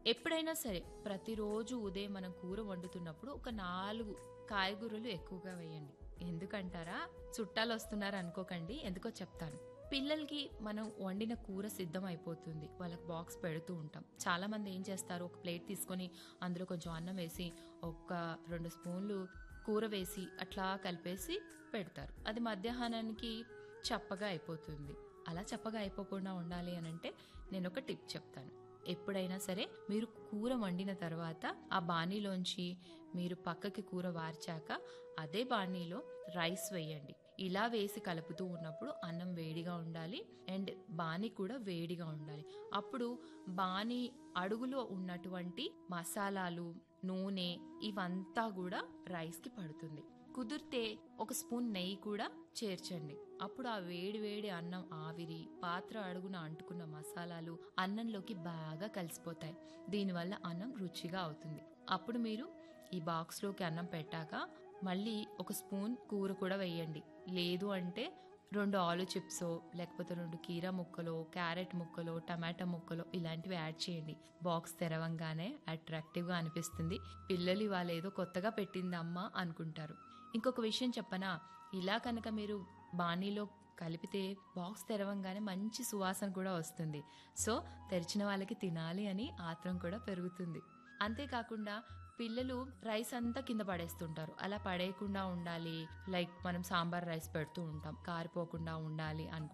ఎప్పుడైనా సరే ప్రతిరోజు ఉదయం మనం కూర వండుతున్నప్పుడు ఒక నాలుగు కాయగూరలు ఎక్కువగా వేయండి ఎందుకంటారా చుట్టాలు వస్తున్నారు అనుకోకండి ఎందుకో చెప్తాను పిల్లలకి మనం వండిన కూర సిద్ధం అయిపోతుంది వాళ్ళకి బాక్స్ పెడుతూ ఉంటాం చాలా మంది ఏం చేస్తారు ఒక ప్లేట్ తీసుకొని అందులో కొంచెం అన్నం వేసి ఒక రెండు స్పూన్లు కూర వేసి అట్లా కలిపేసి పెడతారు అది మధ్యాహ్నానికి చప్పగా అయిపోతుంది అలా చప్పగా అయిపోకుండా ఉండాలి అని అంటే నేను ఒక టిప్ చెప్తాను ఎప్పుడైనా సరే మీరు కూర వండిన తర్వాత ఆ బాణీలోంచి మీరు పక్కకి కూర వార్చాక అదే బాణీలో రైస్ వేయండి ఇలా వేసి కలుపుతూ ఉన్నప్పుడు అన్నం వేడిగా ఉండాలి అండ్ బాణీ కూడా వేడిగా ఉండాలి అప్పుడు బాణీ అడుగులో ఉన్నటువంటి మసాలాలు నూనె ఇవంతా కూడా రైస్ కి పడుతుంది కుదిరితే ఒక స్పూన్ నెయ్యి కూడా చేర్చండి అప్పుడు ఆ వేడి వేడి అన్నం ఆవిరి పాత్ర అడుగున అంటుకున్న మసాలాలు అన్నంలోకి బాగా కలిసిపోతాయి దీనివల్ల అన్నం రుచిగా అవుతుంది అప్పుడు మీరు ఈ బాక్స్లోకి అన్నం పెట్టాక మళ్ళీ ఒక స్పూన్ కూర కూడా వేయండి లేదు అంటే రెండు ఆలు చిప్సో లేకపోతే రెండు కీరా ముక్కలో క్యారెట్ ముక్కలో టమాటా ముక్కలో ఇలాంటివి యాడ్ చేయండి బాక్స్ తెరవంగానే అట్రాక్టివ్గా అనిపిస్తుంది పిల్లలు ఇవాళ ఏదో కొత్తగా పెట్టింది అమ్మ అనుకుంటారు ఇంకొక విషయం చెప్పనా ఇలా కనుక మీరు బాణీలో కలిపితే బాక్స్ తెరవంగానే మంచి సువాసన కూడా వస్తుంది సో తెరిచిన వాళ్ళకి తినాలి అని ఆత్రం కూడా పెరుగుతుంది అంతేకాకుండా పిల్లలు రైస్ అంతా కింద పడేస్తుంటారు అలా పడేయకుండా ఉండాలి లైక్ మనం సాంబార్ రైస్ పెడుతూ ఉంటాం కారిపోకుండా ఉండాలి అనుకుంటాం